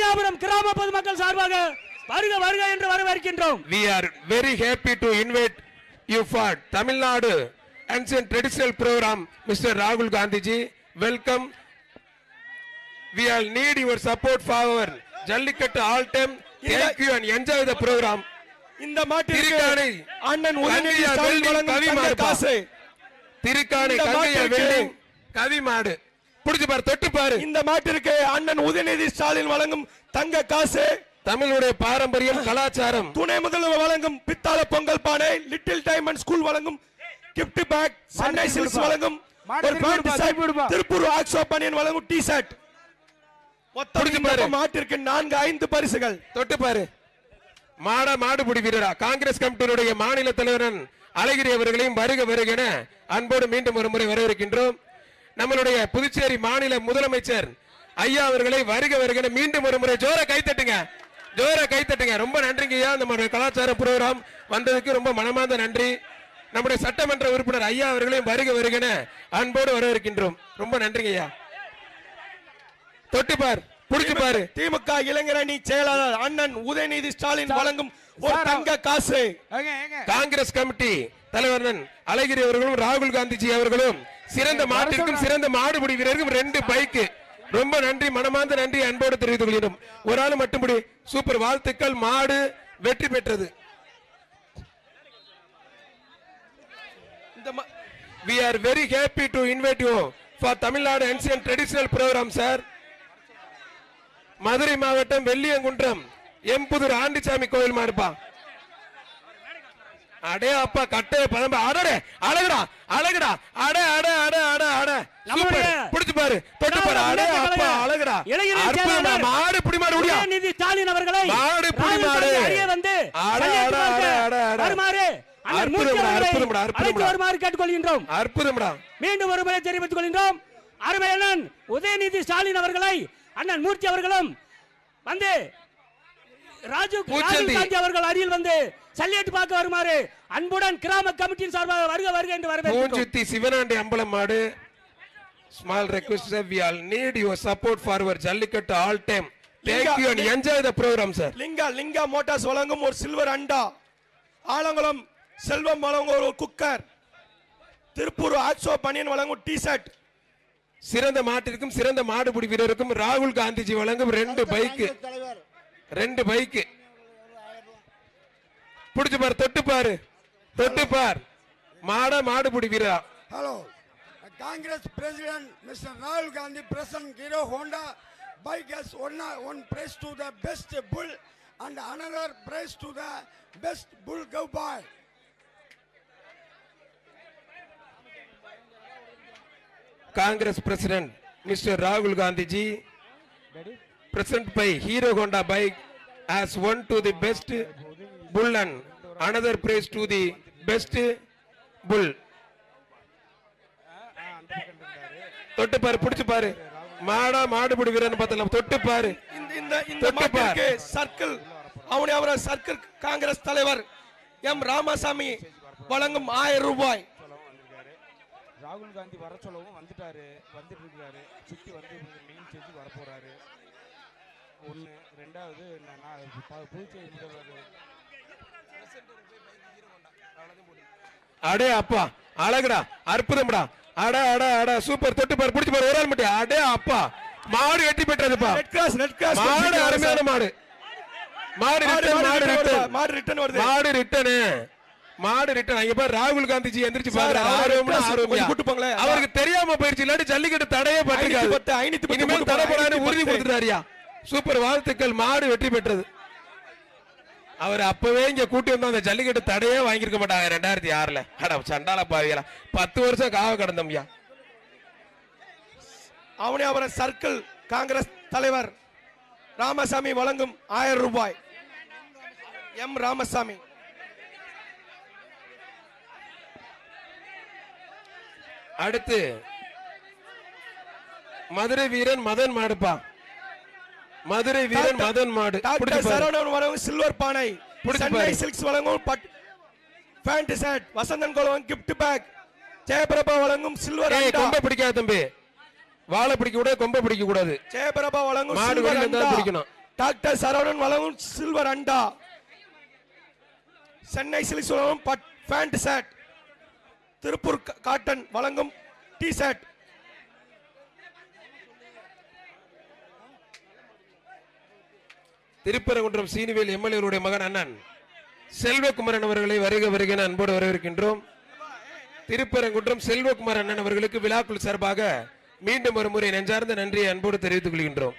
அவனியாபுரம் கிராம பொதுமக்கள் சார்பாக வருக வருக என்று வரவேற்கின்றோம் We are very happy to invite you for Tamil Nadu Ancient Traditional Program, Mr. Rahul Gandhi ji. Welcome. We all need your support for our Jallikattu all time. Thank you and enjoy the program. இந்த மாட்டிற்கு திருக்காணி அண்ணன் Udhayanidhi கங்கையா Stalin welding வழங்கும் கவி தங்க மாடுப்பா. காசு திருக்காணி இந்த கங்கையா மாட்டிற்கு- welding கவி மாடு புடிச்சு பாரு தொட்டு பாரு இந்த மாட்டிற்கு அண்ணன் உதயநிதி ஸ்டாலின் வழங்கும் தங்க காசு தமிழுடைய பாரம்பரியம் கலாச்சாரம் துணை முதல்வர் வழங்கும் பித்தாள பொங்கல் பானை லிட்டில் டைமண்ட் ஸ்கூல் வழங்கும் gift பேக் சென்னை சில்க்ஸ் வழங்கும் மாடு ஒரு திருப்பி பேண்ட் விடுப்பா, ஷர்ட் திருப்பி விடுப்பா. திருப்பூர் ஆக்ஸோ பனியன் வழங்கும் டி ஷர்ட் மொத்தம் புடிச்சு இந்த பாரு. மாட்டிற்கு நான்கு ஐந்து பரிசுகள் தொட்டு பாரு மாட மாடுபிடி வீரரா காங்கிரஸ் கமிட்டியினுடைய மாநில தலைவரன் அழகிரி அவர்களையும் வருக வருகென அன்போடு மீண்டும் ஒரு முறை வரவேற்கின்றோம் நம்மளுடைய புதுச்சேரி மாநில முதலமைச்சர் ஐயா அவர்களை வருக வருகென மீண்டும் ஒரு முறை ஜோர கைத்தட்டுங்க ஜோர கைத்தட்டுங்க ரொம்ப நன்றிங்க ஐயா நம்மளுடைய கலாச்சார புரோகிராம் வந்ததுக்கு ரொம்ப மனமார்ந்த நன்றி நம்முடைய சட்டமன்ற உறுப்பினர் ஐயா அவர்களையும் வருக வருகென அன்போடு வரவேற்கின்றோம் ரொம்ப நன்றிங்க ஐயா தொட்டு பார் புடிச்சு பாரு திமுக இளைஞரணி செயலாளர் அண்ணன் உதயநிதி ஸ்டாலின் வழங்கும் ஒரு சார், தங்க காசு ஏங்க, ஏங்க. காங்கிரஸ் கமிட்டி தலைவரன் அழகிரி அவர்களும் ராகுல் காந்திஜி அவர்களும் சிறந்த மாட்டிற்கும் சிறந்த மாடுபிடி வீரருக்கும் ரெண்டு பைக்கு ரொம்ப நன்றி மனமார்ந்த நன்றி அன்போடு தெரிவித்துக் கொள்கிறோம் ஒரு ஆள் மட்டும்படி சூப்பர் வாழ்த்துக்கள் மாடு வெற்றி பெற்றது இந்த மா- we are very happy to invite you for Tamil Nadu ancient traditional program sir Madurai மாவட்டம் வெள்ளியங்குன்றம் எம்புதூர் ஆண்டிசாமி கோயில் மாறுப்பா அடே அப்பா கட்டே பதம்ப அடடே அழகுடா அழகுடா அட அட அட அட அட நம்முடைய சூப்பர் புடிச்சு பாரு தொட்டு பாரு திராவிட அடே முன்னேற்ற அப்பா கழக அழகுடா இளைஞரணி அற்புதமா செயலாளர் மாடு புடி மாடு முடியா உதயநிதி ஸ்டாலின் அவர்களை மாடு புடி ராகுல் மாடு. காந்தி அருகே வந்து அட, கையெழுத்து அட, வாங்க அட, அட, அட. வருமாறு அண்ணன் மூர்த்தி அற்புதம்டா, அவர்களை அற்புதம்டா, அற்புதம்டா. அழைத்து வருமாறு கேட்டுக்கொள்கின்றோம் அற்புதம்டா மீண்டும் ஒரு முறை தெரிவித்துக் கொள்கின்றோம் அருமை அண்ணன் உதயநிதி ஸ்டாலின் அவர்களை அண்ணன் மூர்த்தி அவர்களும் வந்து ராஜீவ் பூச்செண்டி. ராஜீவ் காந்தி அவர்கள் அருகில் வந்து சல்லியட்டு பார்க்க வருமாறு அன்புடன் கிராம கமிட்டியின் சார்பாக வருக வருக என்று வரவேற்கிறோம் பூஞ்சுத்தி சிவனாண்டி அம்பலம் மாடு small request sir we all need your support for your jallikattu all time thank you and enjoy the program sir Linga Linga motors வழங்கும் ஒரு சில்வர் அண்டா ஆலங்குளம் செல்வம் வழங்கும் ஒரு குக்கர் திருப்பூர் ஆக்ஸோ பனியன் வழங்கும் டி ஷர்ட் சிறந்த மாட்டிற்கும் சிறந்த மாடுபிடி வீரருக்கும் ராகுல் காந்திஜி வழங்கும் ரெண்டு பைக்கு ரெண்டு பைக்கு புடிச்சு பாரு தொட்டு பாரு தொட்டு பார் மாட மாடுபிடி வீரரா Hello. Uh, Congress President Mr. Rahul Gandhi present Hero Honda bike has one, uh, one prize to the best bull and another prize to the best bull cowboy. Congress President Mr. Rahul Gandhi ji, present by Hero Honda bike, has won to the best bull and another praise to the best bull. தொட்டு பாரு புடிச்சு பாரு மாடா மாடுபிடி வீரன் பார்த்தல தொட்டு பாரு இந்த இந்த இந்த தொட்டு பார். மாட்டிற்கு சர்க்கிள் அவனை அவர சர்க்கிள் காங்கிரஸ் தலைவர் எம் ராமசாமி வழங்கும் ஆயிரம் ரூபாய் ராகுல் காந்தி வர சொல்லவும் வந்துட்டாரு வந்துட்டு இருக்காரு சுத்தி வந்து மெயின் ஸ்டேஜ் வர போறாரு ஒண்ணு ரெண்டாவது நான் நான் ப- புதுச்சேரி முதல்வர் அடே அப்பா அழகுடா அற்புதம்டா அட அட அட சூப்பர் தொட்டு பாரு புடிச்சு பாரு ஒரு ஆள் மட்டும் அடே அப்பா மாடு வெட்டி பெற்றதுப்பா ரெட் கிராஸ் ரெட் கிராஸ் மாடு அருமையான மாடு மாடு மாடு ரிட்டன் மாடு மாடு ரிட்டன் மாடு ரிட்டர்ன் வருது மாடு ரிட்டனு மாடு ரிட்டன் அங்க பாரு ராகுல் காந்திஜி எந்திரிச்சு சார், பாக்குறாரு அவரை ஆர்வம்னா கொஞ்சம் ஆர்வம்யா. கூட்டு போங்களேன். அவருக்கு தெரியாம போயிருச்சு இல்லாட்டி ஜல்லிக்கட்டு தடையே பட்டிருக்காது ஐநூத்தி பத்து, ஐநூத்தி பத்து இனிமேல் கூட்டு தடை போங்க, போடான்னு ஐநூத்தி உறுதி பத்து. கொடுத்துட்டாரியா சூப்பர் வாழ்த்துக்கள் மாடு வெற்றி பெற்றது அவர் அப்பவே இங்க கூட்டி வந்தா அந்த ஜல்லிக்கட்டு தடையே வாங்கியிருக்க மாட்டாங்க ரெண்டாயிரத்தி ஆறுல அட சண்டால பாவிகளா பத்து வருஷம் காவ கடந்தோம்யா அவனே அவர சர்க்கிள் காங்கிரஸ் தலைவர் ராமசாமி வழங்கும் ஆயிரம் ரூபாய் எம் ராமசாமி அடுத்து மதுரை வீரன் மதன் மாடுப்பா மதுரை வீரன் மதன் மாடு டாக்டர் பிடிச்சு பாரு. சரவணன் வழங்கும் சில்வர் பானை பிடிச்சு சென்னை பாரு. சில்க்ஸ் வழங்கும் பட் பேண்ட் ஷர்ட் வசந்தன் குளம் கிஃப்ட் பேக் ஜெயபிரபா வழங்கும் சில்வர் ஏய் அண்டா கொம்பை பிடிக்காத தம்பி வாழை பிடிக்க கூடாது கொம்பை பிடிக்க கூடாது ஜெயபிரபா வழங்கும் மாடு சில்வர் வெளியில இருந்தா அண்டா பிடிக்கணும். டாக்டர் சரவணன் வழங்கும் சில்வர் அண்டா சென்னை சிலிக்ஸ் வழங்கும் பட் பேண்ட் ஷர்ட் திருப்பூர் கா- காட்டன் வழங்கும் டி ஷர்ட் திருப்பரங்குன்றம் சீனிவேல் எம்எல்ஏருடைய மகன் அண்ணன் செல்வகுமரன் அவர்களை வருக வருக என அன்போடு வரவேற்கின்றோம் திருப்பரங்குன்றம் செல்வகுமார் அண்ணன் அவர்களுக்கு விழாக்குழு சார்பாக மீண்டும் ஒரு முறை நெஞ்சார்ந்த நன்றியை அன்போடு தெரிவித்துக் கொள்கின்றோம்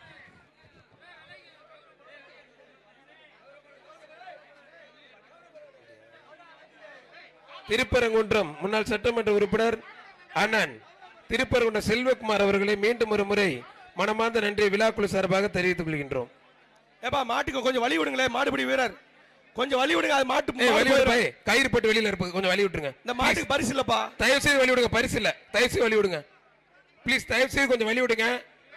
திருப்பரங்குன்றம் முன்னாள் சட்டமன்ற உறுப்பினர் அண்ணன் திருப்பரங்குன்றம் செல்வகுமார் அவர்களை மீண்டும் ஒரு முறை மனமார்ந்த நன்றியை விழாக்குழு சார்பாக தெரிவித்துக் கொள்கின்றோம் ஏப்பா மாட்டுக்கு கொஞ்சம் வழி விடுங்களேன் மாடுபிடி வீரர் கொஞ்சம் வழி விடுங்க அது மாட்டு ஏய், மாடு வழி விடு போயிடும். பை. கயிறு போட்டு வெளியில இருப்பு கொஞ்சம் வழி விட்டுருங்க இந்த மாட்டுக்கு பரிசு இல்லப்பா தயவு செய்து வழி விடுங்க பரிசு இல்ல தயவு செய்து வழி விடுங்க ப்ளீஸ் தயவு செய்து கொஞ்சம் வழி விடுங்க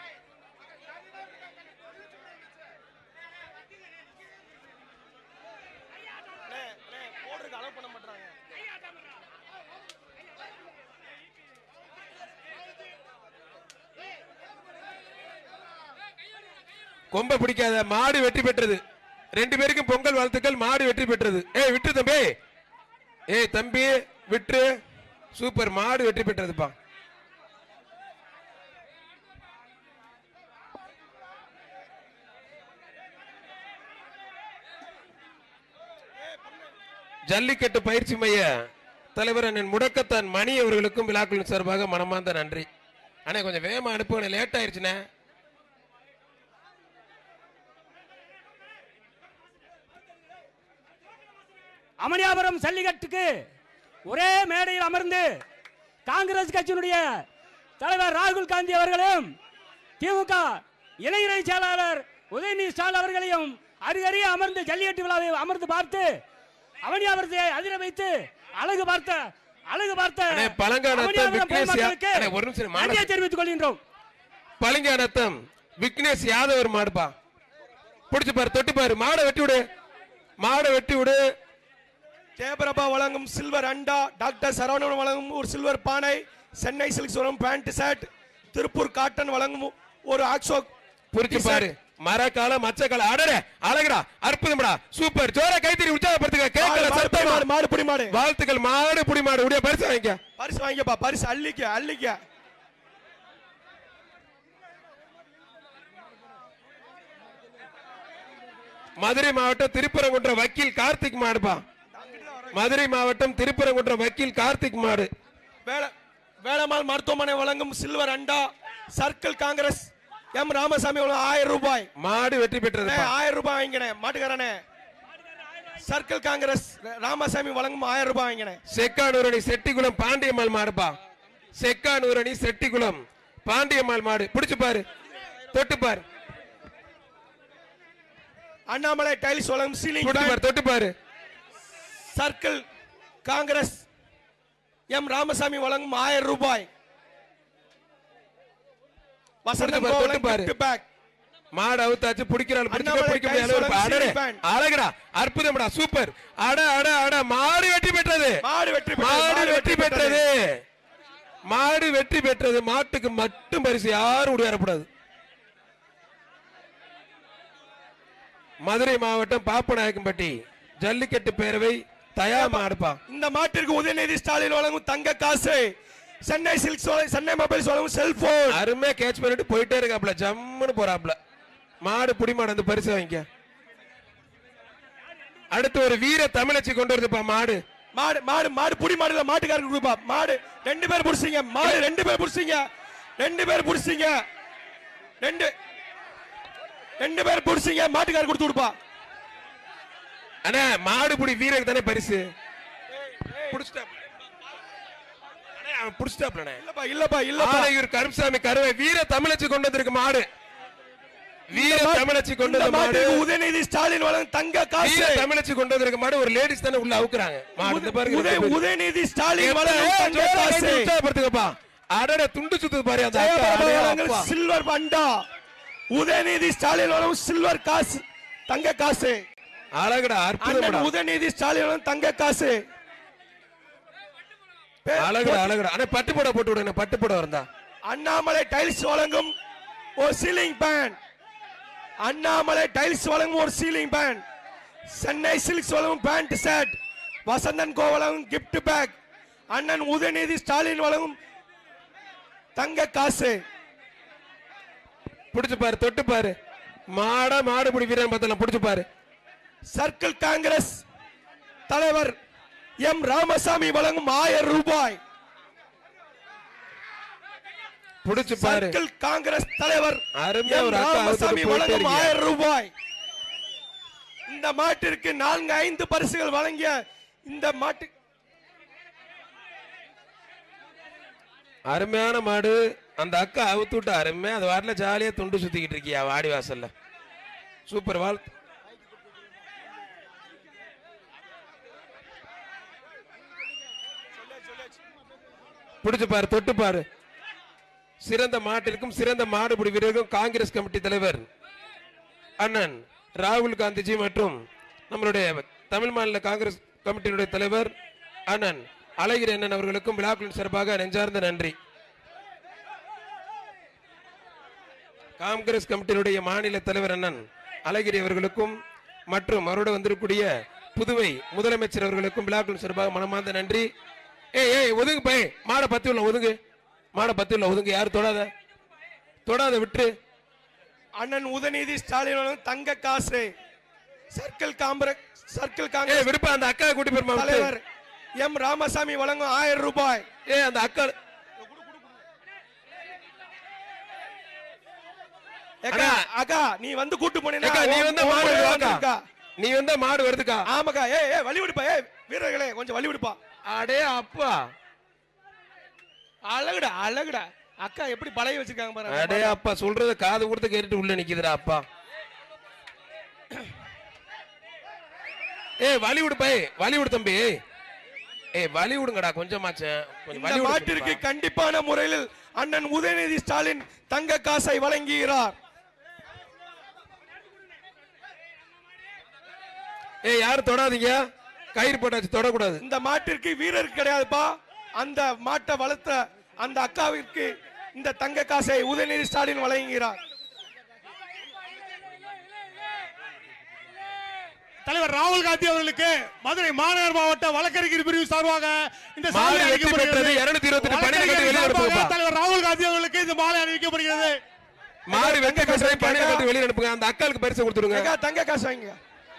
கொம்ப பிடிக்காத மாடு வெற்றி பெற்றது ரெண்டு பேருக்கும் பொங்கல் வாழ்த்துக்கள் மாடு வெற்றி பெற்றது ஏய் விட்டு தம்பி ஏய் தம்பி விட்டு சூப்பர் மாடு வெற்றி பெற்றதுப்பா ஜல்லிக்கட்டு பயிற்சி மைய தலைவர் அண்ணன் முடக்கத்தான் மணி அவர்களுக்கும் விழாக்களின் சார்பாக மனமார்ந்த நன்றி அண்ணே கொஞ்சம் வேகமா அனுப்புங்க லேட் ஆயிருச்சுண்ணே அமனியாபுரம் ஜல்லிக்கட்டுக்கு ஒரே மேடையில் அமர்ந்து காங்கிரஸ் கட்சியினுடைய தலைவர் ராகுல் காந்தி அவர்களும் திமுக இளைஞரணி செயலாளர் உதயநிதி ஸ்டாலின் அவர்களையும் அருகறிய அமர்ந்து ஜல்லிக்கட்டு விழாவை அமர்ந்து பார்த்து அவனியாபுரத்தை அதிர வைத்து அழகு பார்த்த அழகு பார்த்த அண்ணே, பழங்கானத்து அவனியாபுரம் விக்னேஷ் யா- பொதுமக்களுக்கு அண்ணே, ஒரு நிமிஷம், மானஸ். நன்றியை தெரிவித்துக் கொள்கின்றோம் பழங்கானத்தம் விக்னேஷ் யாதவ் ஒரு மாடுப்பா பிடிச்சு பாரு தொட்டு பாரு மாடை வெட்டி விடு மாடை வெட்டி விடு ஜெயபிரபா வழங்கும் சில்வர் அண்டா டாக்டர் சரவணன் வழங்கும் ஒரு சில்வர் பானை சென்னை சில்க்ஸ் வழங்கும் பேண்ட் ஷர்ட் திருப்பூர் காட்டன் வழங்கும் ஒரு ஆக்ஸோ புரிச்சு பாரு மரக்கால மச்சக்கால அடட அழகுடா அற்புதம்டா சூப்பர் ஜோர கைத்தறி உற்சாகப்படுத்துங்க கேட்கல சத்தமா மாடு மாடு புடி மாடு வாழ்த்துக்கள் மாடு புடி மாடு உடைய பரிசு வாங்கிக்க பரிசு வாங்கிக்கப்பா பரிசு அள்ளிக்க அள்ளிக்க மதுரை மாவட்டம் திருப்பரங்குன்றம் வக்கீல் கார்த்திக் மாடுப்பா மதுரை மாவட்டம் திருப்பரங்குன்றம் வக்கீல் கார்த்திக் மாடு வேல வேலம்மாள் மருத்துவமனை வழங்கும் சில்வர் அண்டா சர்க்கிள் காங்கிரஸ் எம் ராமசாமி வழங்கும் ஆயிரம் ரூபாய் மாடு வெற்றி பெற்றது அண்ணே, ஆயிரம் ரூபாய் வாங்கினேன் மாட்டுக்காரனே சர்க்கிள் காங்கிரஸ் ராமசாமி வழங்கும் ஆயிரம் ரூபாய் வாங்கினேன் செக்கானூரணி செட்டிக்குளம் பாண்டியம்மாள் மாடுப்பா செக்கானூரணி செட்டிக்குளம் பாண்டியம்மாள் மாடு பிடிச்சு பாரு தொட்டு பாரு அண்ணாமலை டைல்ஸ் வழங்கும் சீலிங் தொட்டு பாரு தொட்டு பாரு சர்க்கிள் காங்கிரஸ் எம் ராமசாமி வழங்கும் ஆயிரம் ரூபாய் வசந்தம் பாரு, தொட்டு வழங்கும் பாரு. gift bag. மாடு அவுத்தாச்சு பிடிக்கிறாள் பிடிச்சுக்க அண்ணாமலை பிடிக்க கைஸ் முடியாது வழங்கும் அடடே ceiling fan. அழகுடா அற்புதம்டா சூப்பர் அட அட அட மாடு வெற்றி பெற்றது மாடு வெற்றி பெற்றது, மாடு வெற்றி பெற்றது மாடு வெற்றி பெற்றது மாட்டுக்கு மட்டும் பரிசு யாரும் உடையாறப்படாது மதுரை மாவட்டம் பாப்பநாயக்கம்பட்டி ஜல்லிக்கட்டு பேரவை தயா மாடுப்பா இந்த மாட்டிற்கு உதயநிதி ஸ்டாலின் வழங்கும் தங்க காசு சென்னை சில்க்ஸ் வழங்கும் சென்னை மொபைல்ஸ் வழங்கும் செல்போன் அருமையா கேட்ச் பண்ணிட்டு போயிட்டே இருக்காப்ல ஜம்முன்னு போறாப்ல மாடு புடி மாடு வந்து பரிசு வாங்கிக்க அடுத்து ஒரு வீர தமிழச்சி கொண்டு வருதுப்பா மாடு மாடு மாடு மாடு புடி மாடுல மாட்டுக்காரருக்கு கொடுப்பா மாடு ரெண்டு பேர் புடிச்சீங்க மாடு ரெண்டு பேர் புடிச்சீங்க ரெண்டு பேர் புடிச்சீங்க ரெண்டு ரெண்டு பேர் புடிச்சீங்க மாட்டுக்காரர் கொடுத்து கொடுப்பா அண்ணா மாடு புடி வீரருக்கு தானே பரிசு புடிச்சிட்டாப்ல அண்ணே, அவன் புடிச்சிட்டாப்லண்ணே இல்லப்பா இல்லப்பா இல்லப்பா ஆலையூர் கருப்சாமி கருவை வீர தமிழச்சி கொண்டு வந்திருக்கு மாடு வீர தமிழச்சி கொண்டு இந்த வந்த மாடு மாட்டுக்கு உதயநிதி ஸ்டாலின் வழங்கும் தங்க காசு வீர தமிழச்சி கொண்டு வந்திருக்க மாடு ஒரு லேடிஸ் தானே உள்ள அவுக்குறாங்க மாடு இந்த பாருங்க உதய- ரெண்டு பேரு. உதயநிதி ஸ்டாலின் எப்ப? வழங்கும் ஏய், தங்க ஜோரா காசு கைத்தறி உற்சாகப்படுத்துங்கப்பா அடட துண்டு சுத்துது பாரு அந்த அக்கா. ஜெயபிரபா அடே வழங்கும் அப்பா. சில்வர் பண்டா உதயநிதி ஸ்டாலின் வழங்கும் சில்வர் காசு தங்க காசு அழகுடா அண்ணன் அற்புதம்டா உதயநிதி ஸ்டாலின் வழங்கும் தங்க காசு பே- அழகுடா அழகுடா அண்ணா பட்டு போட போட்டு விடுங்க பட்டு போட இருந்தா அண்ணாமலை டைல்ஸ் வழங்கும் ஒரு சீலிங் பேன் அண்ணாமலை டைல்ஸ் வழங்கும் ஒரு சீலிங் பேன் சென்னை சில்க்ஸ் வழங்கும் பேண்ட் ஷர்ட் வசந்தன் கோ வழங்கும் கிஃப்ட் பேக் அண்ணன் உதயநிதி ஸ்டாலின் வழங்கும் தங்க காசு புடிச்சு பாரு தொட்டு பாரு மாட மாடு பிடி வீரன் பார்த்தலாம் புடிச்சு பாரு சர்க்கிள் காங்கிரஸ் தலைவர் எம் ராமசாமி வழங்கும் ஆயிரம் ரூபாய் புடிச்சு பாரு சர்க்கிள் காங்கிரஸ் தலைவர் அருமையா எம் ஒரு அக்கா ராமசாமி அவுத்துட்டு போயிட்டே வழங்கும் இருக்கீங்க. ஆயிரம் ரூபாய் இந்த மாட்டிற்கு நான்கு ஐந்து பரிசுகள் வழங்கிய இந்த மாட்டு அருமையான மாடு அந்த அக்கா அவுத்து விட்டு அருமையா அது வாட்டில ஜாலியா துண்டு சுத்திக்கிட்டு இருக்கியா வாடி வாசல்ல சூப்பர் வாழ் பிடிச்சு பாரு தொட்டு பாரு சிறந்த மாட்டிற்கும் சிறந்த மாடுபிடி வீரருக்கும் காங்கிரஸ் கமிட்டி தலைவர் அண்ணன் ராகுல் காந்திஜி மற்றும் நம்மளுடைய தமிழ் மாநில காங்கிரஸ் கமிட்டியினுடைய தலைவர் அண்ணன் அழகிரி அண்ணன் அவர்களுக்கும் விழாக்களின் சிறப்பாக நெஞ்சார்ந்த நன்றி காங்கிரஸ் கமிட்டியினுடைய மாநில தலைவர் அண்ணன் அழகிரி அவர்களுக்கும் மற்றும் அவரோடு வந்திருக்கக்கூடிய புதுவை முதலமைச்சர் அவர்களுக்கும் விழாக்களின் சிறப்பாக மனமார்ந்த நன்றி ஏய் ஏய் ஒதுங்கு பை மாடை பத்தி உள்ள ஒதுங்கு மாடை பத்தி உள்ள ஒதுங்கு யாரும் தொடாத தொடாத விட்டுரு அண்ணன் உதயநிதி ஸ்டாலின் வழங்கும் தங்க காசு சர்க்கிள் காங்கிரஸ் சர்க்கிள் ஏய் காங்கிரஸ் விருப்பம் அந்த அக்கா கூட்டி பெருமா தலைவர் எம் ராமசாமி வழங்கும் ஆயிரம் ரூபாய் ஏய் அந்த அக்கா ஏக்கா, அண்ணா. அக்கா நீ வந்து கூட்டு போனீங்கன்னா அக்கா நீ உன்- வந்தா உன் மாடு கூட வருதுக்கா வந்திருக்கா. நீ வந்தா மாடு வருதுக்கா ஆமாக்கா ஏ ஏ வழி விடுப்பா ஏ வீரர்களே கொஞ்சம் வழி விடுப்பா அடே அப்பா அழகுடா அழகுடா அக்கா எப்படி பழைய வச்சிருக்காங்க பாருங்க அடே அப்பா சொல்றத காது கொடுத்து கேட்டுட்டு உள்ள நிக்குதுடா அப்பா ஏய் வலி விடு பை வலி விடு தம்பி ஏய் வலி விடுங்கடா கொஞ்சமாச்சும் கொஞ்சம் இந்த வலி விடு மாட்டிற்கு கண்டிப்பான முறையில் அண்ணன் உதயநிதி ஸ்டாலின் தங்க காசை வழங்குகிறார் ஏய் யாரும் தொடாதீங்க கயிறு போட்டாச்சு தொடக்கூடாது இந்த மாட்டிற்கு வீரர் கிடையாதுப்பா அந்த மாட்டை வளர்த்த அந்த அக்காவிற்கு இந்த தங்க காசை உதயநிதி ஸ்டாலின் வழங்குகிறார் தலைவர் ராகுல் காந்தி அவர்களுக்கு மதுரை மாநகர் மாவட்ட வழக்கறிஞர் பிரிவு சார்பாக இந்த மாடு சாலை வெற்றி பெற்றது அளிக்கப்படுகிறது 228 பணியிட கட்டி வழக்கறிஞர் வெளியே சார்பாக அனுப்புங்கப்பா. தலைவர் ராகுல் காந்தி அவர்களுக்கு இந்த மாலை அணிவிக்கப்படுகிறது மாடு வெற்றி பெற்றது பணியை கட்டி வெளியே அனுப்புங்க அந்த அக்காளுக்கு பரிசு கொடுத்துருங்க அக்கா, தங்க காசு வாங்க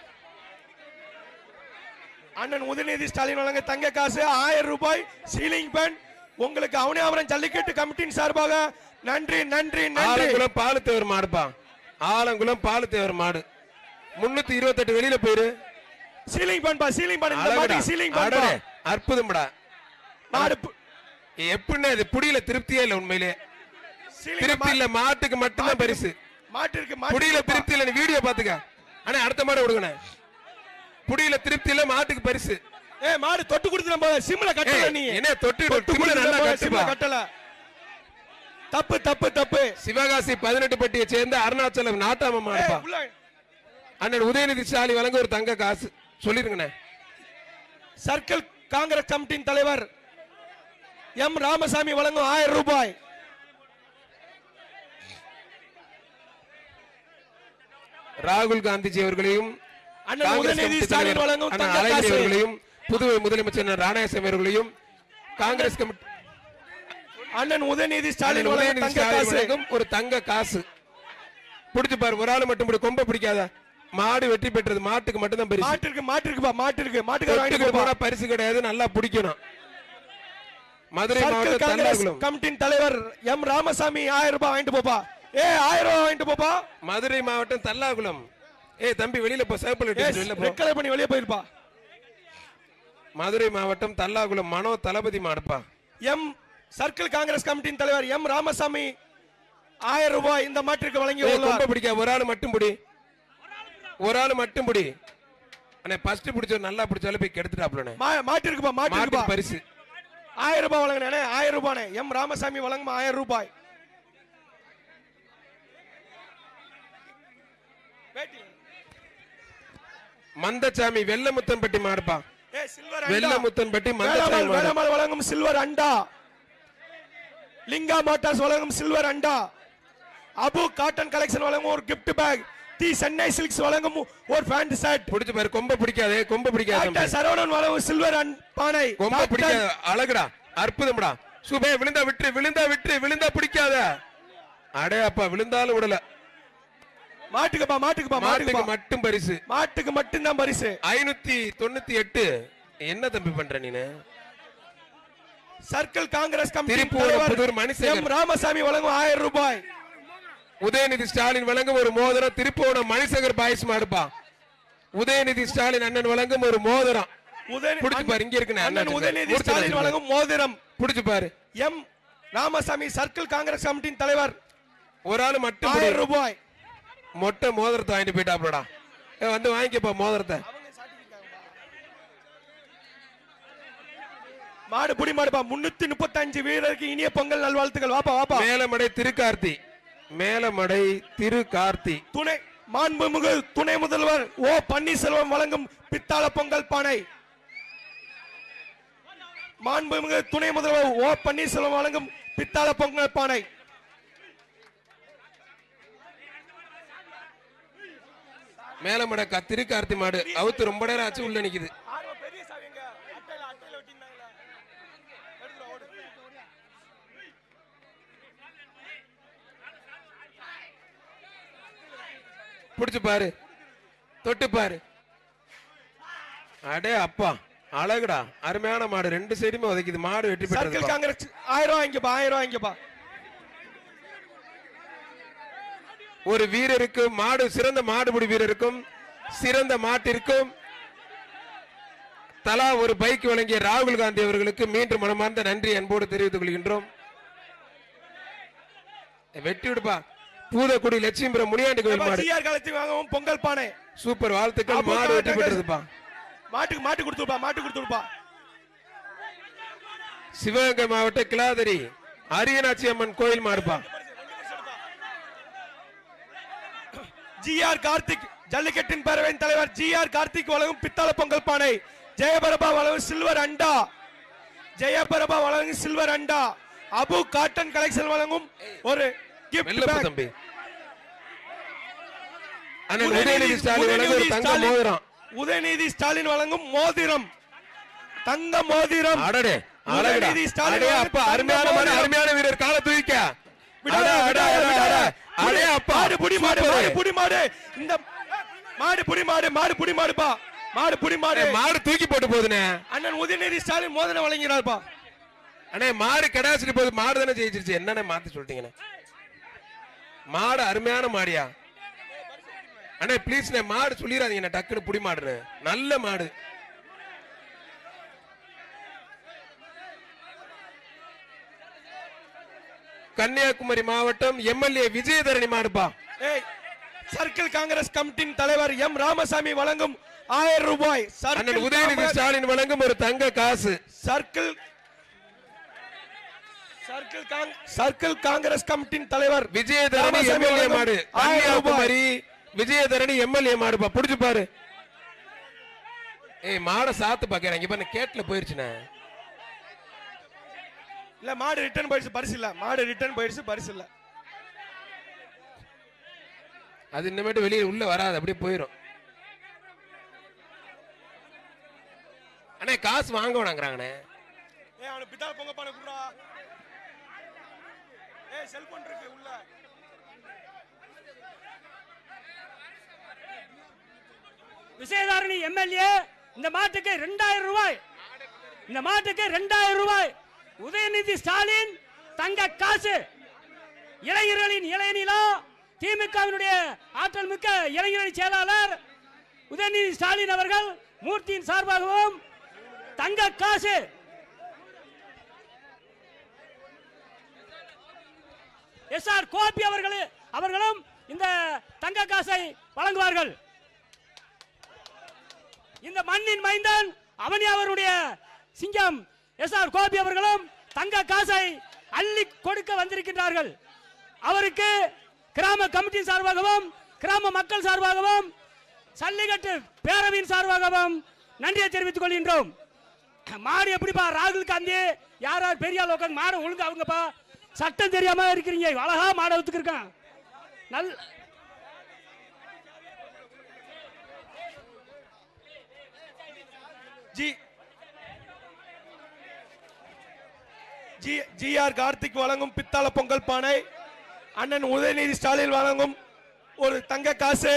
அண்ணன் உதயநிதி ஸ்டாலின் வழங்க தங்க காசு ஆயிரம் ரூபாய் சீலிங் பென் உங்களுக்கு அவனியாபுரம் ஜல்லிக்கட்டு கமிட்டியின் சார்பாக நன்றி நன்றி நன்றி ஆலங்குளம் பாலு தேவர் மாடுப்பா ஆலங்குளம் பாலு தேவர் மாடு முன்னூத்தி இருபத்தெட்டு வெளியில போயிரு சீலிங் பண்பா சீலிங் பண்ண இந்த அழகுடா. மாட்டுக்கு சீலிங் பண்பா அடடே, அற்புதம்டா மாடு பு- எப்படின்னா இது புடியில திருப்தியே இல்ல உண்மையிலே ceiling திருப்தி மா- இல்ல மாட்டுக்கு மட்டும்தான் பரிசு மாட்டிற்கு புடியில மாட்டிற்கு திருப்தி இல்ல நீ வீடியோ பாத்துக்க அண்ணே அடுத்த மாடு விடுங்கண்ணே புடியில திருப்தி இல்ல மாட்டுக்கு பரிசு ஏ மாடு தொட்டு கொடுத்து நம்ம சிம்ல கட்டல ஏய், நீ என்ன தொட்டு தொட்டு திமில கொடுத்து நல்லா நம்ம கட்டுப்பா சிம்ல கட்டல தப்பு தப்பு தப்பு சிவகாசி பதினெட்டு பட்டியை சேர்ந்த அருணாச்சலம் நாட்டாம ஏய், மாடுப்பா உள்ள அண்ணன் உதயநிதி ஸ்டாலின் வழங்க ஒரு தங்க காசு சொல்லிருங்கண்ணே சர்க்கிள் காங்கிரஸ் கமிட்டியின் தலைவர் எம் ராமசாமி வழங்கும் ஆயிரம் ரூபாய் ராகுல் காந்திஜி அவர்களையும் அண்ணன் காங்கிரஸ் உதயநிதி கமிட்டி ஸ்டாலின் தலைவர் வழங்கும் அண்ணன் தங்க அழகிரி காசு. அவர்களையும் புதுவை முதலமைச்சர் அண்ணன் ராணாயசாமி அவர்களையும் காங்கிரஸ் கமிட்டி அண்ணன் உதயநிதி ஸ்டாலின் அண்ணன் வழங்கும் உதயநிதி தங்க ஸ்டாலின் காசு வழங்கும் ஒரு தங்க காசு பிடிச்சு பாரு ஒரு ஆள் மட்டும் பிடி கொம்ப பிடிக்காத மாடு வெற்றி பெற்றது மாட்டுக்கு மட்டும்தான் பரிசு மாட்டிற்கு மாட்டிற்குப்பா மாட்டிற்கு மாட்டுக்கார தொட்டுக்கு வாங்கிட்டு போனா போப்பா. பரிசு கிடையாது நல்லா பிடிக்கணும் மதுரை சர்க்கிள் மாவட்டம் காங்கிரஸ் தல்லாகுளம் கமிட்டியின் தலைவர் எம் ராமசாமி ஆயிரம் ரூபாய் வாங்கிட்டு போப்பா ஏ ஆயிரம் ரூபாய் வாங்கிட்டு போப்பா மதுரை மாவட்டம் தல்லாகுளம் ஏய் தம்பி வெளியில போ சேப்பல் ஏ வெளியில போ ரெக்கலை பண்ணி வெளியே போயிருப்பா மதுரை மாவட்டம் தல்லாகுளம் மனோ தளபதி மாடுப்பா எம் சர்க்கிள் காங்கிரஸ் கமிட்டியின் தலைவர் எம் ராமசாமி ஆயிரம் ரூபாய் இந்த மாட்டிற்கு வழங்கி ஏய், உள்ளார் கொம்ப பிடிக்க ஒரு ஆள் மட்டும் பிடி ஒரு ஆள் மட்டும் பிடி அண்ணே ஃபர்ஸ்ட் பிடிச்ச நல்லா பிடிச்சாலும் போய் கெடுத்துட்டாப்லண்ணே மா- மாட்டிற்குப்பா மாட்டிற்குப்பா மாட்டுக்கு பரிசு ஆயிரம் ரூபாய் வழங்கினே ஆயிரம் ரூபாய் எம் ராமசாமி வழங்கும் ஆயிரம் ரூபாய் மந்தசாமி வெள்ளமுத்தன்பட்டி மாடுப்பா ஏ சில்வர் அண்டா. வெள்ளமுத்தன்பட்டி மந்தசாமி வேளாமல் மாடு வேளாமல் வழங்கும் சில்வர் அண்டா லிங்கா மோட்டார்ஸ் வழங்கும் சில்வர் அண்டா அபு காட்டன் கலெக்ஷன் வழங்கும் ஒரு gift pack the Chennai silks வழங்கும் ஒரு பேண்ட் ஷர்ட் பிடிச்சு பாரு கொம்ப பிடிக்காதே கொம்ப பிடிக்காத டாக்டர் சரவணன் வழங்கும் சில்வர் அண்ட் பானை கொம்ப டாக்டர் பிடிக்காத அழகுடா அற்புதம்டா சுபே விழுந்தா விட்டு விழுந்தா விட்டு விழுந்தா பிடிக்காத அடே அப்பா விழுந்தாலும் விடல மாட்டுக்குப்பா மாட்டுக்குப்பா மாட்டுக்கு மாட்டுக்கு மட்டும் பரிசு மாட்டுக்கு மட்டும்தான் பரிசு ஐநூத்தி தொண்ணூத்தி எட்டு என்ன தம்பி பண்ற நீனு சர்க்கிள் காங்கிரஸ் கமிட்டி திருப்பூர் தலைவர் புதூர் மணிசேகர். எம் ராமசாமி வழங்கும் ஆயிரம் ரூபாய் உதயநிதி ஸ்டாலின் வழங்கும் ஒரு மோதிரம் திருப்போணம் மணிசேகர் பாய்ஸ் மாடுப்பா உதயநிதி ஸ்டாலின் அண்ணன் வழங்கும் ஒரு மோதிரம் உதயநிதி புடிச்சு பாரு, இங்க இருக்குண்ணே, அண்ணன் அண்ணன் உதயநிதி மூர்த்தி ஸ்டாலின் நாயகர். வழங்கும் மோதிரம் புடிச்சு பாரு எம் ராமசாமி சர்க்கிள் காங்கிரஸ் கமிட்டியின் தலைவர் ஒரு ஆளு மட்டும் ஆயிரம் புடி. ரூபாய் மொட்டை மோதிரத்தை வாங்கிட்டு போயிட்டாப்லடா ஏ, வந்து வாங்கிக்கப்பா மோதிரத்தை மாடு புடி மாடுப்பா முன்னூத்தி முப்பத்தஞ்சு வீரருக்கு இனிய பொங்கல் நல்வாழ்த்துக்கள் வாப்பா வாப்பா மேலமடை திருக்கார்த்தி மேலமடை திரு கார்த்தி துணை மாண்புமிகு துணை முதல்வர் ஓ பன்னீர்செல்வம் வழங்கும் பித்தாள பொங்கல் பானை மாண்புமிகு துணை முதல்வர் ஓ பன்னீர்செல்வம் வழங்கும் பித்தாள பொங்கல் பானை மேலமடை க- திரு கார்த்தி மாடு அவுத்து ரொம்ப நேரம் ஆச்சு உள்ள நிக்குது புடிச்சு பாரு தொட்டு பாரு அடே அப்பா அழகுடா அருமையான மாடு ரெண்டு சைடுமே உதைக்குது மாடு வெற்றி சர்க்கிள் பெற்றது காங்கிரஸ் ஆயிரம் ரூபாய் இங்கப்பா ஆயிரம் ரூபாய் இங்கப்பா ஒரு வீரருக்கும் மாடு சிறந்த மாடுபிடி வீரருக்கும் சிறந்த மாட்டிற்கும் தலா ஒரு பைக் வழங்கிய ராகுல் காந்தி அவர்களுக்கு மீண்டும் மனமார்ந்த நன்றி அன்போடு தெரிவித்துக் கொள்கின்றோம் வெட்டி விடுப்பா பூதக்குடி லட்சுமிபுரம் முனியாண்டி கோயில் மாடு ஜிஆர் காலத்தில் வாங்கவும் பொங்கல் பானை சூப்பர் வாழ்த்துக்கள் அப்போ மாடு வெற்றி காட்டுங்க. பெற்றதுப்பா மாட்டுக்கு மாட்டு கொடுத்துருப்பா மாட்டு கொடுத்துருப்பா சிவகங்கை மாவட்ட கிளாதரி அரியநாச்சி அம்மன் கோயில் மாடுப்பா ஜிஆர் கார்த்திக் ஜல்லிக்கட்டின் பேரவையின் தலைவர் ஜிஆர் கார்த்திக் வழங்கும் பித்தள பொங்கல் பானை ஜெயபரபா வழங்கும் சில்வர் அண்டா ஜெயபரபா வழங்கும் சில்வர் அண்டா அபு காட்டன் கலெக்ஷன் வழங்கும் ஒரு கிஃப்ட் வெள்ளப்ப பேக் தம்பி அண்ணன் உதயநிதி ஸ்டாலின் வழங்க ஒரு தங்க மோதிரம் உதயநிதி ஸ்டாலின் வழங்கும் மோதிரம் தங்க மோதிரம் அடடே அழகுடா உதயநிதி ஸ்டாலின் அடே வழங்கும் அப்பா தங்க அருமையான மாடு மோதிரம். அருமையான வீரர் கால தூக்கிக்க விடாத, அடே, அடே, விடாத, அடே, விடாத. அடே. அடே அப்பா மாடு புடி மாடு சூப்பரு. மாடு புடி மாடு இந்த மாடு புடி மாடு மாடு புடி மாடுப்பா மாடு புடி மாடு அடே, மாடு தூக்கி போட்டு போகுதுண்ணே அண்ணன் உதயநிதி ஸ்டாலின் மோதிரம் வழங்கினார்ப்பா அண்ணே மாடு கெடாசிட்டு போகுது மாடு தானே ஜெயிச்சிருச்சு என்னண்ணே மாத்தி சொல்லிட்டீங்கண்ணே மாடு அருமையான மாடியா அண்ணே ப்ளீஸ் மாடு சொல்லிடாதீங்க டக்குனு புடி மாடுன்னு நல்ல மாடு கன்னியாகுமரி மாவட்டம் எம்எல்ஏ விஜயதரணி மாடுப்பா ஏய் சர்க்கிள் காங்கிரஸ் கமிட்டியின் தலைவர் எம் ராமசாமி வழங்கும் ஆயிரம் ரூபாய் அண்ணன் சர்க்கிள் உதயநிதி காங்கிரஸ்- ஸ்டாலின் வழங்கும் ஒரு தங்க காசு சர்க்கிள் சர்க்கிள் காங்- சர்க்கிள் காங்கிரஸ் கமிட்டியின் தலைவர் விஜயதரணி ராமசாமி எம்எல்ஏ வழங்கும் மாடு ஆயிரம் ரூபாய். கன்னியாகுமரி விஜயதரணி எம்எல்ஏ மாடுப்பா புடிச்சு பாரு ஏய் மாடை சாத்து பாக்கிறேன் இங்க பாரு கேட்ல போயிருச்சுண்ணே இல்ல மாடு ரிட்டர்ன் போயிடுச்சு பரிசு இல்ல மாடு ரிட்டர்ன் போயிடுச்சு பரிசு இல்ல அது இன்னமேட்டு வெளியே உள்ள வராது அப்படியே போயிடும் அண்ணே காசு வாங்க வேணாங்கிறாங்கண்ணே ஏய் அவனுக்கு பித்தாள பொங்க பானை குடுறா ஏய் செல்போன் இருக்கு உள்ள விசயதாரணி எம்எல்ஏ இந்த மாட்டுக்கு ரெண்டாயிரம் ரூபாய் இந்த மாட்டுக்கு ரெண்டாயிரம் ரூபாய் உதயநிதி ஸ்டாலின் தங்க காசு இளைஞர்களின் இளைஞனிலா திமுகவினுடைய ஆற்றல் மிக்க இளைஞரணி செயலாளர் உதயநிதி ஸ்டாலின் அவர்கள் மூர்த்தியின் சார்பாகவும் தங்க காசு எஸ் ஆர் கோபி அவர்கள் அவர்களும் இந்த தங்க காசை வழங்குவார்கள் இந்த மண்ணின் மைந்தன் அவனி அவருடைய சிங்கம் எஸ் ஆர் கோபி அவர்களும் தங்க காசை அள்ளி கொடுக்க வந்திருக்கின்றார்கள் அவருக்கு கிராம கமிட்டி சார்பாகவும் கிராம மக்கள் சார்பாகவும் சல்லிக்கட்டு பேரவையின் சார்பாகவும் நன்றியை தெரிவித்துக் கொள்கின்றோம் மாடு எப்படிப்பா ராகுல் காந்தி யார் யார் பெரிய ஆள் உட்காந்து மாடு ஒழுங்கு அவங்கப்பா சட்டம் தெரியாம இருக்கிறீங்க அழகா மாடை ஒத்துக்கிருக்கான் நல் ஜி ஜி ஜிஆர் கார்த்திக் வழங்கும் பித்தாள பொங்கல் பானை அண்ணன் உதயநிதி ஸ்டாலின் வழங்கும் ஒரு தங்க cos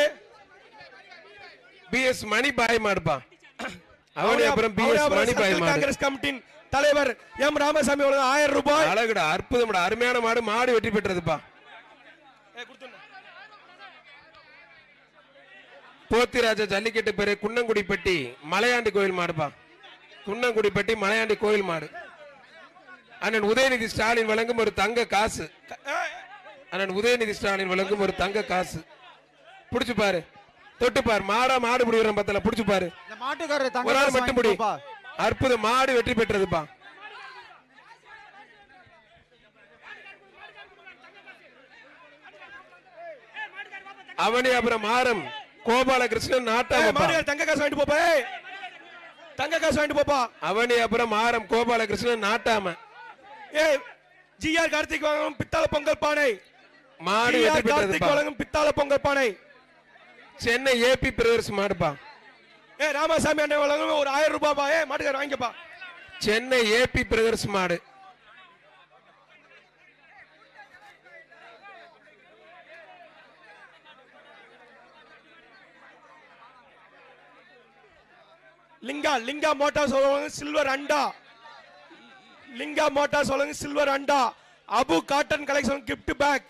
B S Mani Bhai மாடுப்பா Avaniyapuram P S Avaniyapuram Mani Bhai circle மாடு காங்கிரஸ் கமிட்டியின் தலைவர் எம் ராமசாமி வழங்கும் ஆயிரம் ரூபாய் அழகுடா அற்புதம்டா அருமையான மாடு மாடு வெற்றி பெற்றதுப்பா ஏய், கொடுத்துடுண்ணே. போத்திராஜா ஜல்லிக்கட்டு பேரு குன்னங்குடிப்பட்டி மலையாண்டி கோயில் மாடுப்பா குன்னங்குடிப்பட்டி மலையாண்டி கோயில் மாடு அண்ணன் உதயநிதி ஸ்டாலின் வழங்கும் ஒரு தங்க காசு ஏய், அண்ணன் உதயநிதி ஸ்டாலின் வழங்கும் ஒரு தங்க காசு புடிச்சு பாரு தொட்டு பாரு மாடா மாடு முடிவுற பத்தல புடிச்சு பாரு இந்த மாட்டுக்காரர் தங்க ஒரு ஆள் காசு மட்டும் முடி வாங்கிக்கோப்பா. அற்புத மாடு வெற்றி பெற்றதுப்பா அவனியாபுரம் ஆரம் கோபாலகிருஷ்ணன் ஏய், நாட்டாமப்பா மாடுகார் தங்க காசு வாங்கிட்டு போப்பா ஏய். தங்க காசு வாங்கிட்டு போப்பா அவனியாபுரம் ஆரம் கோபாலகிருஷ்ணன் நாட்டாம ஏய் ஜிஆர் கார்த்திக் வழங்கும் பித்தாள பொங்கல் பானை மாடு வெற்றி ஜிஆர் கார்த்திக் பெற்றதுப்பா வழங்கும் பித்தாள பொங்கல் பானை சென்னை ஏபி பிரதர்ஸ் மாடுப்பா ஏ ராமசாமி அண்ணன் வழங்கும் ஒரு ஆயிரம் ரூபாய்ப்பா ஏ மாட்டுக்கார வாங்கிக்கப்பா சென்னை ஏபி பிரதர்ஸ் மாடு லிங்கா லிங்கா மோட்டார் சொல்லுவாங்க சில்வர் அண்டா லிங்கா மோட்டார் சொல்லுங்க சில்வர் அண்டா Abu cotton collection gift pack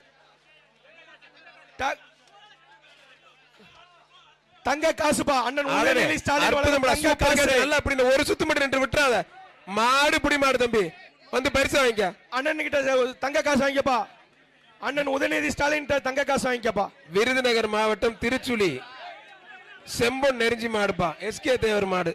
தங்க காசுப்பா அண்ணன் உதயநிதி ஸ்டாலின் வழங்கும் அற்புதம்டா தங்க சூப்பர் காசு கேட்டு நல்லா அப்படி இந்த ஒரு சுத்து மட்டும் நின்று விட்டுறாத மாடு புடி மாடு தம்பி வந்து பரிசு வாங்கிக்க அண்ணன் கிட்ட தங்க காசு வாங்கிக்கப்பா அண்ணன் உதயநிதி ஸ்டாலின் கிட்ட தங்க காசு வாங்கிக்கப்பா விருதுநகர் மாவட்டம் திருச்சுழி செம்பொன் நெருஞ்சி மாடுப்பா எஸ்கே தேவர் மாடு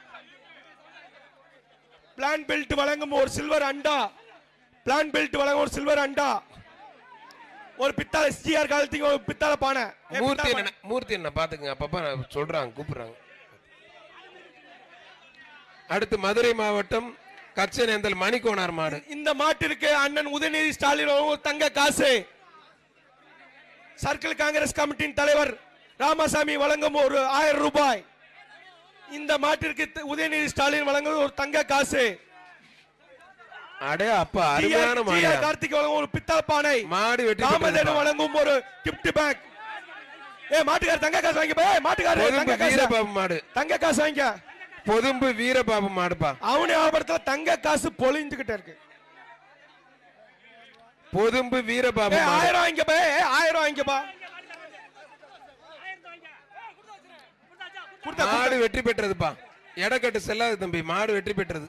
பிளான் பெல்ட் வழங்கும் ஒரு சில்வர் அண்டா பிளான் பெல்ட் வழங்கும் ஒரு சில்வர் அண்டா ஒரு பித்தாள எஸ்டிஆர் காலத்துக்கு ஒரு பித்தாள பானை ஏ, மூர்த்தி பித்தாள என்ன மூர்த்தி என்ன பாத்துங்க அப்பப்ப நான் சொல்றாங்க கூப்பிடுறாங்க அடுத்து மதுரை மாவட்டம் கச்சனேந்தல் மணிக்கோனார் மாடு இந்த மாட்டிற்கு அண்ணன் உதயநிதி ஸ்டாலின் வழங்கும் ஒரு தங்க காசு சர்க்கிள் காங்கிரஸ் கமிட்டியின் தலைவர் ராமசாமி வழங்கும் ஒரு ஆயிரம் ரூபாய் இந்த மாட்டிற்கு த- உதயநிதி ஸ்டாலின் வழங்கும் ஒரு தங்க காசு அடே அப்பா அருமையான மாடு ஜிஆர் கார்த்திக் வழங்கும் ஒரு பித்தள பானை மாடு வெற்றி ராமதேவன் பெற்றதுப்பா. வழங்கும் ஒரு கிஃப்ட் பேக் ஏ மாட்டுக்கார தங்க காசு வாங்கிப்பா ஏய், மாட்டுக்காரர் பொதும்பு தங்க காசு வீரபாபு மாடு தங்க காசு வாங்கிக்க பொதும்பு வீரபாபு மாடுப்பா அவனி ஆபரத்துல தங்க காசு பொழிஞ்சுகிட்டே இருக்கு பொதும்பு வீரபாபு ஏய், மாடு ஆயிரம் வாங்கிக்கப்பா ஏய், ஆயிரம் வாங்கிக்கப்பா கொடுத்தா, மாடு வெற்றி பெற்றதுப்பா எடக்கட்டு செல்லாது தம்பி மாடு வெற்றி பெற்றது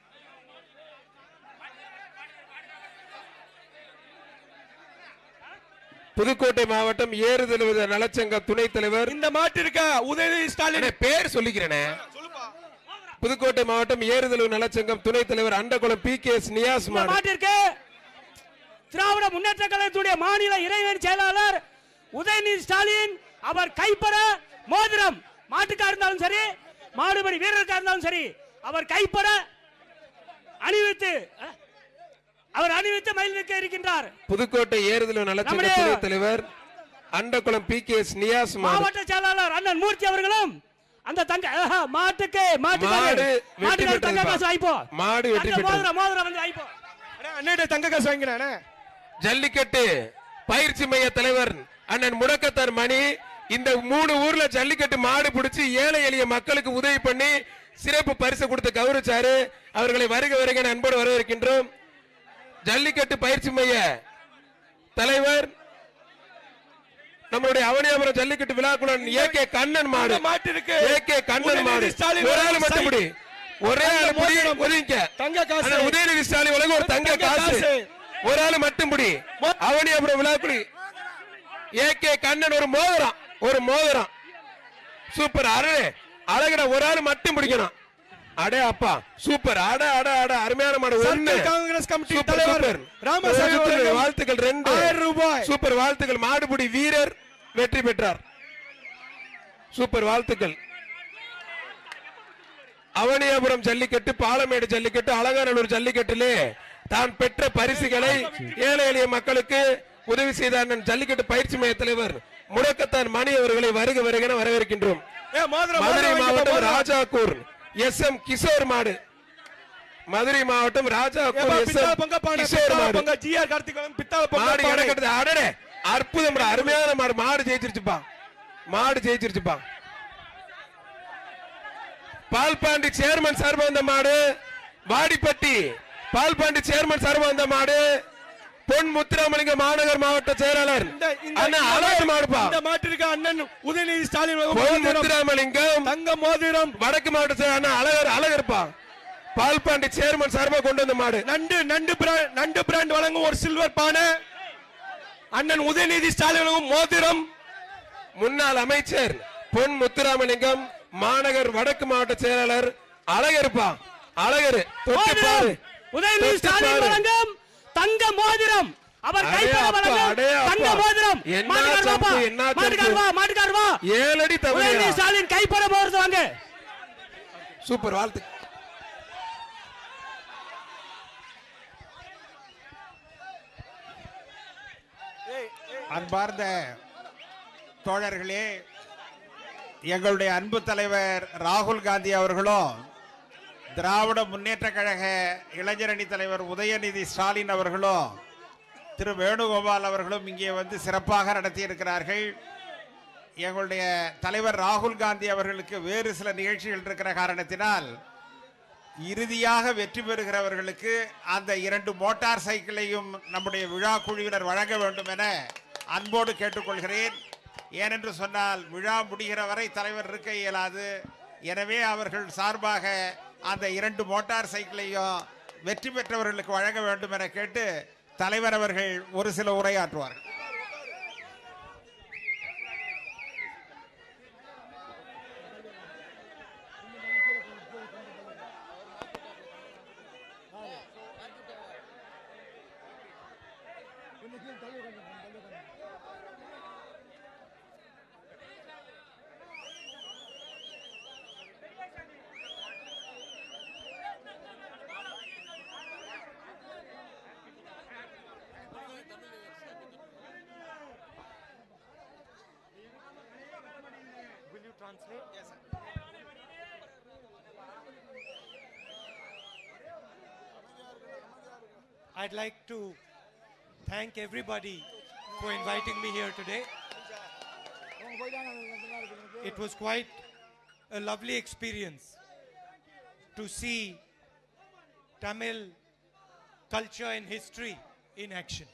புதுக்கோட்டை மாவட்டம் ஏறுதழுவத நலச்சங்க துணைத் தலைவர் இந்த மாட்டிற்க உதயநிதி ஸ்டாலின் அண்ணே, பேர் சொல்லிக்கிறேனே சொல்லுப்பா புதுக்கோட்டை மாவட்டம் ஏறுதழுவு நலச்சங்கம் துணைத் தலைவர் Andakulam P K S Niyas இந்த மாடு மாட்டிற்கு திராவிட முன்னேற்ற கழகத்துடைய மாநில இளைஞர் செயலாளர் உதயநிதி ஸ்டாலின் அவர் கைப்பட மோதிரம் மாட்டுக்கா இருந்தாலும் சரி மாடுபடி வீரருக்கா இருந்தாலும் சரி அவர் கைப்பட அணிவித்து அஹ், அவர் அணிவித்து மகிழ்விக்க இருக்கின்றார் புதுக்கோட்டை ஏறுதழுவு நலச்சங்க நம்முடைய- துணைத் தலைவர் Andakulam P K S Niyas மாடு மாவட்ட செயலாளர் அண்ணன் மூர்த்தி அவர்களும் அந்த தங்க ஆஹா, மாட்டுக்கு மாடு மாட்டுக்கு வெற்றி மாட்டுக்கு தங்க பெற்றதுப்பா. காசு வாய்ப்போ மாடு வெற்றி தங்க பெற்றது மோதிரம் மோதிரம் வந்து வாய்ப்போ அண்ணே, அண்ணே தங்க காசு வாங்கிக்கிறேன் அண்ணே. ஜல்லிக்கட்டு பயிற்சி மைய தலைவர் அண்ணன் முடக்கத்தார் மணி இந்த மூணு ஊர்ல ஜல்லிக்கட்டு மாடு பிடிச்சு ஏழை எளிய மக்களுக்கு உதவி பண்ணி சிறப்பு பரிசு கொடுத்து கௌரவிச்சாரு அவர்களை வருக வருக என அன்போடு வரவேற்கின்றோம் ஜல்லிக்கட்டு பயிற்சி மைய தலைவர் நம்மளுடைய அவனியாபுரம் ஜல்லிக்கட்டு விழாக்குழன் ஏ கே கண்ணன் மாடு இந்த மாட்டிற்கு ஏ கே கண்ணன் மாடு உதயநிதி ஸ்டாலின் ஒரு ஆள் வழங்கும் மட்டும் சை- முடி ஒரே ஆள் முடி மோதிரம். ஒதுங்க தங்க காசு. அண்ணன் உதயநிதி ஸ்டாலின் வழங்கும் ஒரு தங்க தங்க காசு காசு. ஒரு ஆள் மட்டும் முடி அவனியாபுரம் விழாக்குடி ஏ கே கண்ணன் ஒரு மோதிரம் ஒரு மோதிரம் சூப்பர் அரு அழகுடா ஒரு ஆள் மட்டும் பிடிக்கணும் அடே அப்பா சூப்பர் அட அட அட அருமையான மாடு ஒண்ணு சர்க்கிள் காங்கிரஸ் கமிட்டி சூப்பர் தலைவர் சூப்பர் ராமசாமி ஒரு சுத்து வழங்கும் வாழ்த்துக்கள் ரெண்டு ஆயிரம் ரூபாய். சூப்பர் வாழ்த்துக்கள் மாடுபிடி வீரர் வெற்றி பெற்றார் சூப்பர் வாழ்த்துக்கள் அவனியாபுரம் ஜல்லிக்கட்டு பாலமேடு ஜல்லிக்கட்டு அலங்காநல்லூர் ஜல்லிக்கட்டிலே தான் பெற்ற பரிசுகளை ஏழை எளிய மக்களுக்கு உதவி செய்த அண்ணன் ஜல்லிக்கட்டு பயிற்சி மைய தலைவர் முடக்கத்தான் மணி அவர்களை வருக வருகென வரவேற்கின்றோம் ஏ மோதிரம் மதுரை மோதிரம் வாங்கிக்கப்பா, மாவட்டம் மோதிரம். ராஜாக்கூர் எஸ் எம் கிஷோர் மாடு மதுரை மாவட்டம் ராஜாப்பூர் எஸ் பித்தாள எம் பொங்க பானை கிஷோர் பித்தாள மாடு பொங்க ஜிஆர் கார்த்திக் பித்தாள பொங்க மாடு பானை இடக்கட்டது அடடே அற்புதம் அருமையான மாடு மாடு ஜெயிச்சிருச்சுப்பா மாடு ஜெயிச்சிருச்சுப்பா பால்பாண்டி சேர்மன் சர்வந்த மாடு வாடிப்பட்டி பால்பாண்டி சேர்மன் சர்வந்த மாடு பொன் முத்துராமலிங்க மாநகர் மாவட்ட செயலாளர் இந்த இந்த அண்ணா இந்த அழகர் மாடுப்பா இந்த மாட்டிற்கு அண்ணன் உதயநிதி ஸ்டாலின் பொன் மோதிரம், முத்துராமலிங்கம் தங்க மோதிரம் வடக்கு மாவட்ட செயலாளர் அண்ணா அழகர் அழகர்ப்பா பால்பாண்டி சேர்மன் சார்பா கொண்டு வந்த மாடு நண்டு நண்டு பிராண்ட் நண்டு பிராண்ட் வழங்கும் ஒரு சில்வர் பானை அண்ணன் உதயநிதி ஸ்டாலின் வழங்கும் மோதிரம் முன்னாள் அமைச்சர் பொன் முத்துராமலிங்கம் மாநகர் வடக்கு மாவட்ட செயலாளர் அழகருப்பா அழகரு தொட்டு பாரு உதயநிதி தொட்டு ஸ்டாலின் பாரு. வழங்கும் தங்க மோதிரம் அவர் அடே கைப்பட அப்பா, வழங்கும் அடே அப்பா. தங்க மோதிரம் என்ன மாட்டுக்கார் வாப்பா. சம்பு, என்ன மாட்டுக்கார் சம்பு. வா மாட்டுக்கார் வா ஏழடி உதயநிதி தமிழ் ஸ்டாலின் கைப்பட போறது வாங்க சூப்பர் வாழ்த்து அன்பார்ந்த தோழர்களே எங்களுடைய அன்பு தலைவர் ராகுல் காந்தி அவர்களும் திராவிட முன்னேற்ற கழக இளைஞரணி தலைவர் உதயநிதி ஸ்டாலின் அவர்களும் திரு வேணுகோபால் அவர்களும் இங்கே வந்து சிறப்பாக நடத்தியிருக்கிறார்கள் எங்களுடைய தலைவர் ராகுல் காந்தி அவர்களுக்கு வேறு சில நிகழ்ச்சிகள் இருக்கிற காரணத்தினால் இறுதியாக வெற்றி பெறுகிறவர்களுக்கு அந்த இரண்டு மோட்டார் சைக்கிளையும் நம்முடைய விழா குழுவினர் வழங்க வேண்டும் என அன்போடு கேட்டுக்கொள்கிறேன் ஏனென்று சொன்னால் விழா முடிகிற வரை தலைவர் இருக்க இயலாது எனவே அவர்கள் சார்பாக அந்த இரண்டு மோட்டார் சைக்கிளையும் வெற்றி பெற்றவர்களுக்கு வழங்க வேண்டும் என கேட்டு தலைவர் அவர்கள் ஒரு சில உரையாற்றுவார்கள் Will you translate? Yes, sir. I'd like to thank everybody for inviting me here today. It was quite a lovely experience to see Tamil culture and history in action.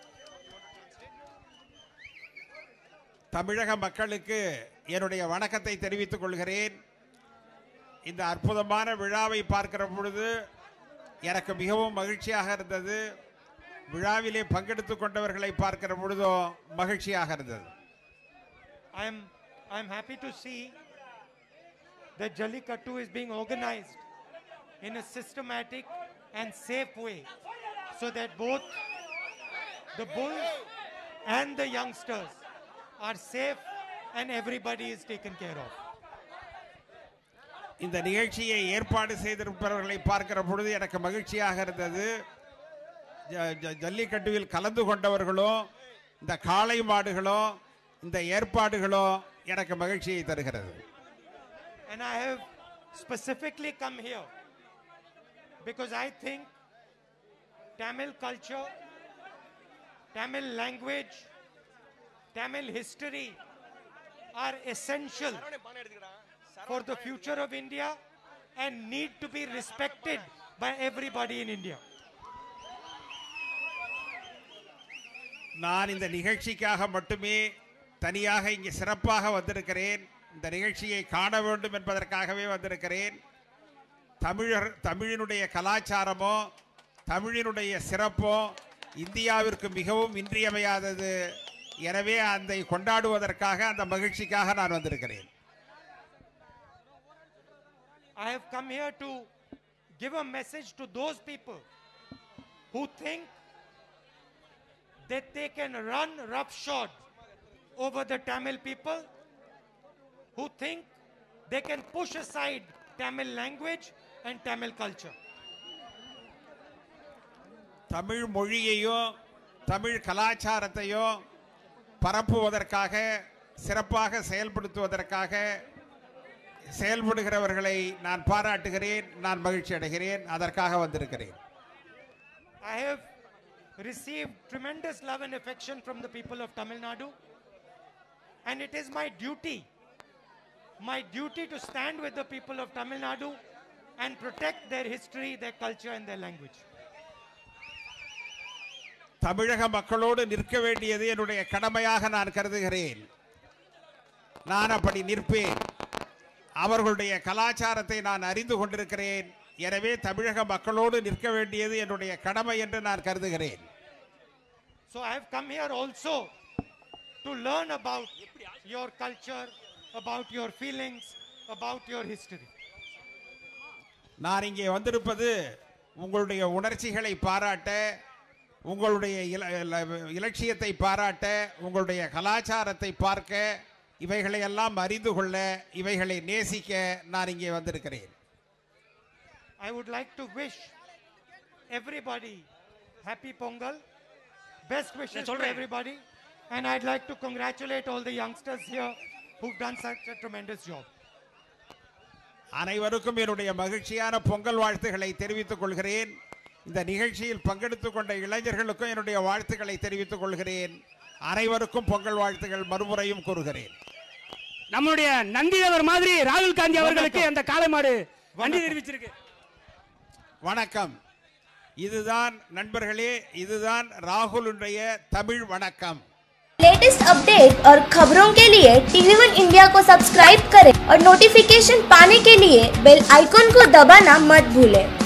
தமிழக மக்களுக்கு என்னுடைய வணக்கத்தை தெரிவித்துக் கொள்கிறேன் இந்த அற்புதமான விழாவை பார்க்கிற பொழுது எனக்கு மிகவும் மகிழ்ச்சியாக இருந்தது விழாவிலே பங்கெடுத்துக் கொண்டவர்களை பார்க்கிற பொழுதும் மகிழ்ச்சியாக இருந்தது I'm I'm happy to see that Jallikattu is being organized in a systematic and safe way so that both the bulls and the youngsters are safe and everybody is taken care of. இந்த நிகழ்ச்சியை ஏற்பாடு செய்திருப்பவர்களை பார்க்கிற பொழுது எனக்கு மகிழ்ச்சியாக இருந்தது ஜ- ஜ- ஜல்லிக்கட்டுவில் கலந்து கொண்டவர்களும் இந்த காளை மாடுகளும் இந்த ஏற்பாடுகளும் எனக்கு மகிழ்ச்சியை தருகிறது And I have specifically come here because I think Tamil culture, Tamil language, Tamil history are essential for the future of India and need to be respected by everybody in India. நான் இந்த நிகழ்ச்சிக்காக மட்டுமே தனியாக இங்கே சிறப்பாக வந்திருக்கிறேன் இந்த நிகழ்ச்சியை காண வேண்டும் என்பதற்காகவே வந்திருக்கிறேன் தமிழர் தமிழினுடைய கலாச்சாரமோ தமிழினுடைய சிறப்போ இந்தியாவிற்கு மிகவும் இன்றியமையாதது எனவே அதை கொண்டாடுவதற்காக அந்த மகிழ்ச்சிக்காக நான் வந்திருக்கிறேன் I have come here to give a message to those people who think that they can run roughshod over the Tamil people, who think they can push aside Tamil language and Tamil culture. Tamil மொழியையோ Tamil கலாச்சாரத்தையோ பரப்புவதற்காக சிறப்பாக செயல்படுத்துவதற்காக செயல்படுகிறவர்களை நான் பாராட்டுகிறேன் நான் மகிழ்ச்சி அடைகிறேன் அதற்காக வந்திருக்கிறேன் I have received tremendous love and affection from the people of Tamil Nadu. And it is my duty, my duty to stand with the people of Tamil Nadu and protect their history, their culture, and their language. தமிழக மக்களோடு நிற்க வேண்டியது என்னுடைய கடமையாக நான் கருதுகிறேன் நான் அப்படி நிற்பேன் அவர்களுடைய கலாச்சாரத்தை நான் அறிந்து கொண்டிருக்கிறேன் எனவே தமிழக மக்களோடு நிற்க வேண்டியது என்னுடைய கடமை என்று நான் கருதுகிறேன் So I have come here also to learn about your culture, about your feelings, about your history. நான் இங்கே வந்திருப்பது உங்களுடைய உணர்ச்சிகளை பாராட்ட உங்களுடைய இல- இல- இலட்சியத்தை பாராட்ட உங்களுடைய கலாச்சாரத்தை பார்க்க இவைகளை எல்லாம் அறிந்து கொள்ள இவைகளை நேசிக்க நான் இங்கே வந்திருக்கிறேன் I would like to wish everybody happy Pongal, best wishes to everybody, and I'd like to congratulate all the youngsters here who've done such a tremendous job. அனைவருக்கும் என்னுடைய மகிழ்ச்சியான பொங்கல் வாழ்த்துக்களை தெரிவித்துக் கொள்கிறேன் இந்த நிகழ்ச்சியில் பங்கெடுத்துக் கொண்ட இளைஞர்களுக்கும் என்னுடைய வாழ்த்துக்களை தெரிவித்துக் கொள்கிறேன் அனைவருக்கும் பொங்கல் வாழ்த்துக்கள் மறுமுறையும் கூறுகிறேன் நம்முடைய நந்திதேவர் மாதிரி ராகுல் காந்தி அவர்களுக்கு அந்த காளை மாடு நன்றி தெரிவிச்சிருக்கு வணக்கம் இதுதான் நண்பர்களே இதுதான் ராகுலுடைய தமிழ் வணக்கம் लेटेस्ट अपडेट और खबरों के लिए टीवी वन इंडिया को सब्सक्राइब करें और नोटिफिकेशन पाने के लिए बेल आइकॉन को दबाना मत भूलें